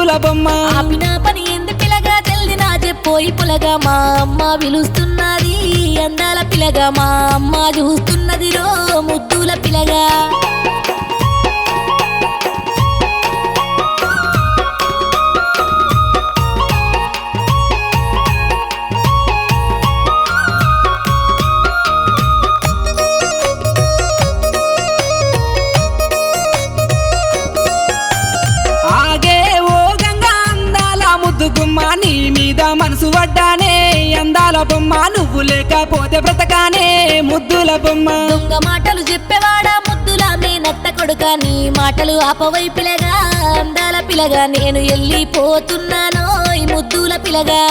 ముద్దుల బొమ్మ ఆపిన పని ఎందుకిలగా చెల్లినా చెప్పోయి పులగా మా అమ్మ పిలుస్తున్నది అందాల పిలగా మా అమ్మ చూస్తున్నది రో ముద్దుల పిలగా ఆగే ఓ గంగా అందాల ముద్దు గుమ్మ నీ మీద మనసు పడ్డానే అందాల బొమ్మ నువ్వు లేకపోతే బ్రతకానే ముద్దుల బొమ్మ దొంగ మాటలు చెప్పేవాడా ముద్దుల మేనత్త కొడుక నీ మాటలు ఆపవై పిలగా అందాల పిలగా నేను వెళ్ళిపోతున్నానో ఈ ముద్దుల పిలగా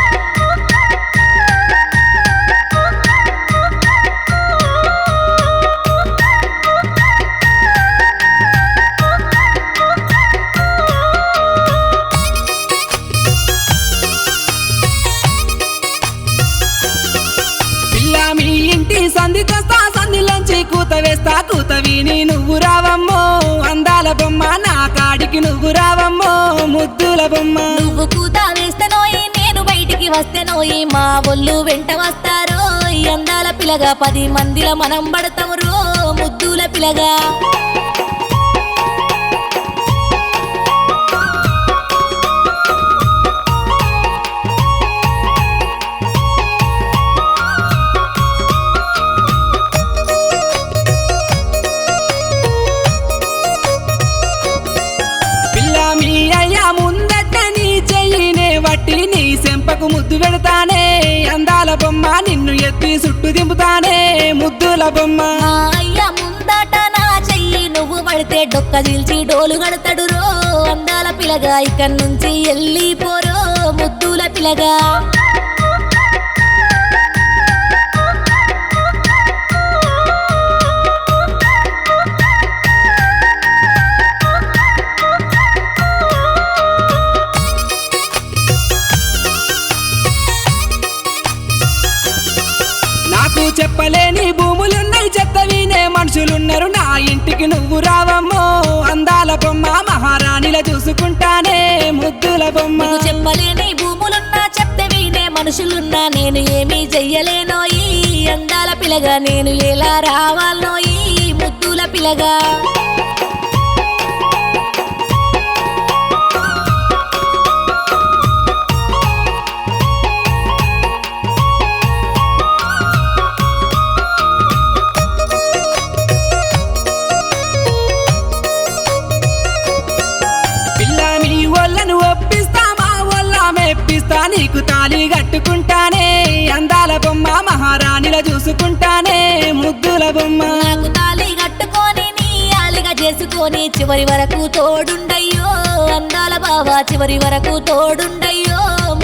పిల్ల మీ ఇంటి సంధికొస్తా సంధిలోంచి కూత వేస్తా కూత విని నువ్వు రావమ్మో అందాల బొమ్మ నా కాడికి నువ్వు రావమ్మో ముద్దుల బొమ్మ నువ్వు కూత వేస్తేనోయి నేను బయటికి వస్తేనోయి మా ఒళ్ళు వెంట వస్తారో ఈ అందాల పిలగా పది మందిల మనం పడతాము రో ముద్దుల పిలగా పిల్ల మీ అయ్యా ముందట నీ చెయ్యినే వట్టి నీ సెంపకు ముద్దు పెడతానే అందాల బొమ్మ నిన్ను ఎత్తి చుట్టూ దింపుతానే ముద్దుల బొమ్మ మా అయ్య ముందట నా చెయ్యి నువ్వు పడితే డొక్క చీల్చి డోలు గడతాడు రో అందాల పిలగా ఇక్కడి నుంచి వెళ్ళిపోరో ముద్దుల పిలగా నాకు చెప్పలేని భూములున్నాయి చెత్త వినే మనుషులున్నారు నా ఇంటికి నువ్వు రావమ్మో అందాల బొమ్మ మహారాణిలా చూసుకుంటానే ముద్దుల బొమ్మ నీకు చెప్పలేని భూములున్నా చెప్తే వినే మనుషులున్నా నేను ఏమీ చెయ్యలేనో ఈ అందాల పిలగా నేను ఎలా రావాలనో ఈ ముద్దుల పిలగా పిల్ల మీ ఒళ్ళను ఒప్పిస్తా మా ఒళ్ళ మెప్పిస్తా నీకు తాళి కట్టుకుంటానే అందాల బొమ్మ మహారాణిలా చూసుకుంటానే ముద్దుల బొమ్మ నాకు తాళి కట్టుకొని నీ ఆలిగా చేసుకొని చివరి వరకు తోడుండయ్యో అందాల బావా చివరి వరకు తోడుండయ్యో